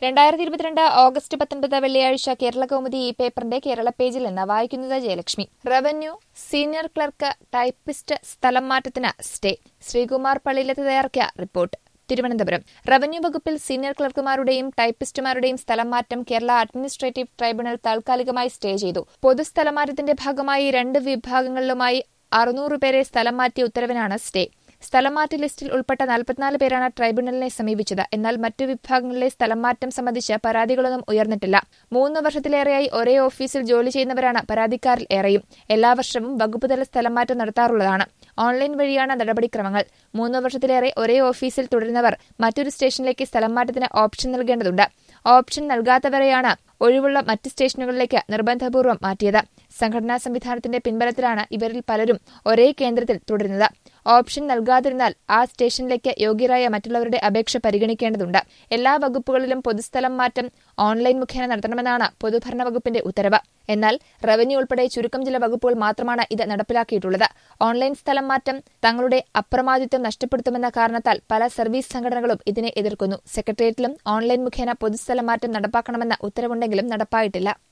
രണ്ടായിരത്തി ഇരുപത്തിരണ്ട് ഓഗസ്റ്റ് പത്തൊൻപത് വെള്ളിയാഴ്ച കേരള കൗമുദി ഈ പേപ്പറിന്റെ കേരള പേജിൽ നിന്ന് വായിക്കുന്നത് Jayalakshmi revenue senior clerk typist സ്ഥലം മാറ്റത്തിന് സ്റ്റേ ശ്രീകുമാർ പള്ളിയിലെത്തി തയ്യാറാക്കിയ റിപ്പോർട്ട് തിരുവനന്തപുരം റവന്യൂ വകുപ്പിൽ സീനിയർ ക്ലർക്കുമാരുടെയും ടൈപ്പിസ്റ്റുമാരുടെയും സ്ഥലം മാറ്റം കേരള അഡ്മിനിസ്ട്രേറ്റീവ് ട്രൈബ്യൂണൽ താൽക്കാലികമായി സ്റ്റേ ചെയ്തു പൊതുസ്ഥലമാറ്റത്തിന്റെ ഭാഗമായി രണ്ട് വിഭാഗങ്ങളിലുമായി അറുന്നൂറ് പേരെ സ്ഥലം മാറ്റിയ ഉത്തരവിനാണ് സ്റ്റേ സ്ഥലംമാറ്റ ലിസ്റ്റിൽ ഉൾപ്പെട്ട നാൽപ്പത്തിനാല് പേരാണ് ട്രൈബ്യൂണലിനെ സമീപിച്ചത് എന്നാൽ മറ്റു വിഭാഗങ്ങളിലെ സ്ഥലംമാറ്റം സംബന്ധിച്ച് പരാതികളൊന്നും ഉയർന്നിട്ടില്ല മൂന്ന് വർഷത്തിലേറെയായി ഒരേ ഓഫീസിൽ ജോലി ചെയ്യുന്നവരാണ് പരാതിക്കാരിൽ ഏറെയും എല്ലാ വർഷവും വകുപ്പുതല സ്ഥലംമാറ്റം നടത്താറുള്ളതാണ് ഓൺലൈൻ വഴിയാണ് നടപടിക്രമങ്ങൾ മൂന്ന് വർഷത്തിലേറെ ഒരേ ഓഫീസിൽ തുടരുന്നവർ മറ്റൊരു സ്റ്റേഷനിലേക്ക് സ്ഥലംമാറ്റത്തിന് ഓപ്ഷൻ നൽകേണ്ടതുണ്ട് ഓപ്ഷൻ നൽകാത്തവരെയാണ് ഒഴിവുള്ള മറ്റ് സ്റ്റേഷനുകളിലേക്ക് നിർബന്ധപൂർവ്വം മാറ്റിയത് സംഘടനാ സംവിധാനത്തിന്റെ പിൻബലത്തിലാണ് ഇവരിൽ പലരും ഒരേ കേന്ദ്രത്തിൽ തുടരുന്നത് ഓപ്ഷൻ നൽകാതിരുന്നാൽ ആ സ്റ്റേഷനിലേക്ക് യോഗ്യരായ മറ്റുള്ളവരുടെ അപേക്ഷ പരിഗണിക്കേണ്ടതുണ്ട് എല്ലാ വകുപ്പുകളിലും പൊതുസ്ഥലം മാറ്റം ഓൺലൈൻ മുഖേന നടത്തണമെന്നാണ് പൊതുഭരണ വകുപ്പിന്റെ ഉത്തരവ് എന്നാൽ റവന്യൂ ഉൾപ്പെടെ ചുരുക്കം ചില വകുപ്പുകൾ മാത്രമാണ് ഇത് നടപ്പിലാക്കിയിട്ടുള്ളത് ഓൺലൈൻ സ്ഥലം മാറ്റം തങ്ങളുടെ അപ്രമാദിത്വം നഷ്ടപ്പെടുത്തുമെന്ന കാരണത്താൽ പല സർവീസ് സംഘടനകളും ഇതിനെ എതിർക്കുന്നു സെക്രട്ടേറിയറ്റിലും ഓൺലൈൻ മുഖേന പൊതുസ്ഥലം മാറ്റം നടപ്പാക്കണമെന്ന ഉത്തരവുണ്ടെങ്കിലും നടപ്പായിട്ടില്ല